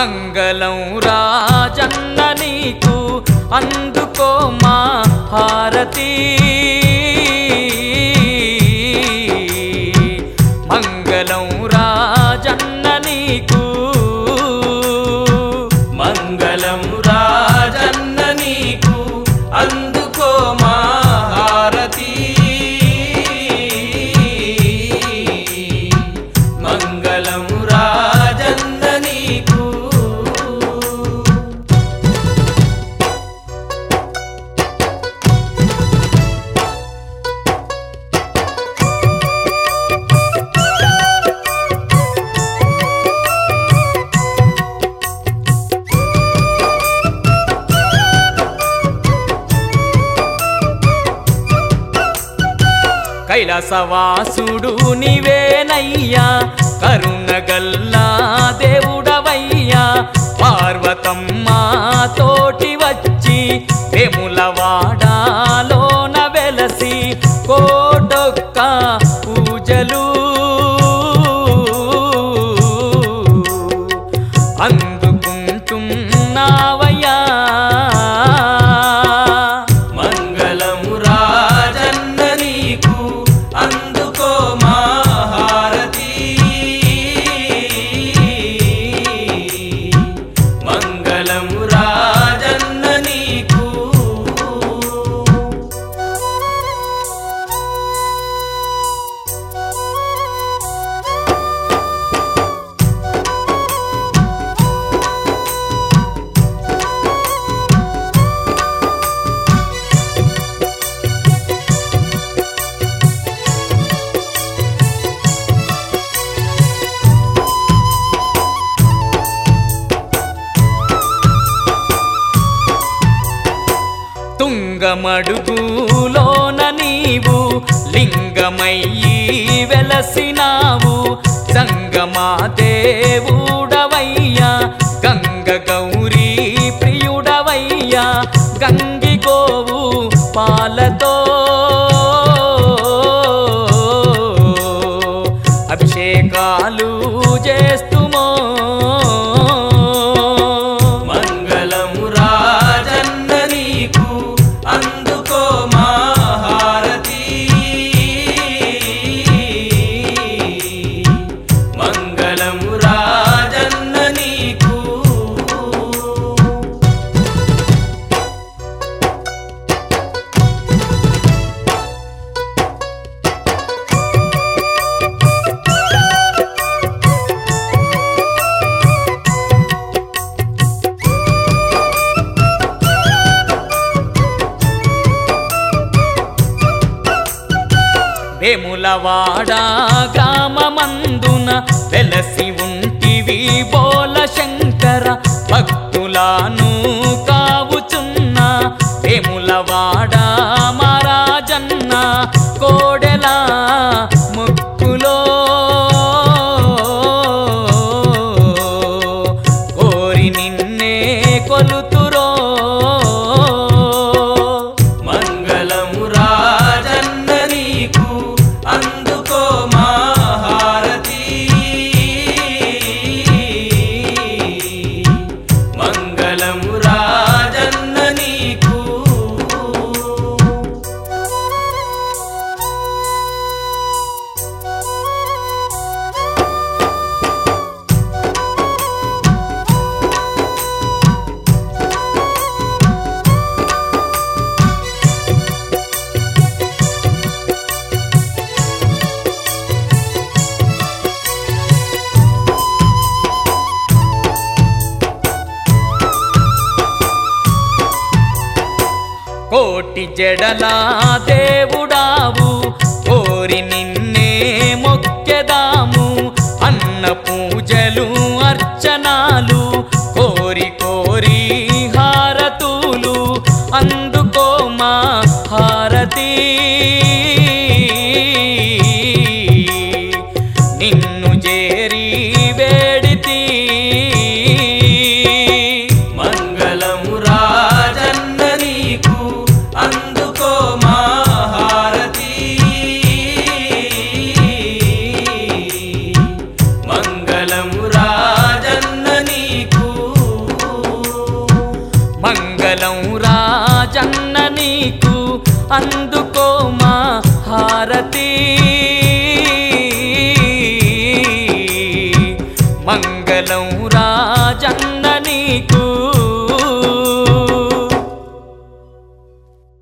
మంగళం రాజన్న నీకు అందుకో మా హారతి మంగళం రాజన్న నీకు మంగళం రాజన్న నీకు అందుకో మా హారతి మంగళం రాజన్న నీకు కైలాసవాసుడు నీవేనయ్యా కరుణగల్లా దేవుడవయ్యా పార్వతమ్మ తోటి వచ్చి వేములవాడాలోన వెలసి కోటొక్క పూజలు అందుకుంటున్నావయ్యా మంగళం రాజన్న నీకు అందుకో మా హారతి మంగళం రాజన్న నీకు తుంగమడుగులోన నీవు లింగమయ్యి వెలసినావు సంగమా దేవుడవయ్యా గంగ గౌరీ ప్రియుడవయ్యా గంగి గోవు పాలతో అభిషేకాలు చేస్తుమో మంగళం రాజన్న నీకు అందుకో మా హారతి మంగళం రాజన్న నీకు వేములవాడ గ్రామమందున వెలసి ఉంటివి బోల శంకర భక్తులను కావుచున్న వేములవాడ మహారాజన్న కోడెల ముక్కులో కోరి నిన్నే కొలుతురో మంగళం రాజన్న నీకు అందుకో మా హారతి మంగళం రాజన్న నీకు కోటి జడలా దేవుడావు కోరి నిన్నే మొక్కెదాము అన్న పూజలు అర్చనాలు కోరి కోరి హారతులు అందుకో మా హారతి నిన్ను చేరి వేడితి మంగళం రాజన్న నీకు అందుకో మా హారతి హారతి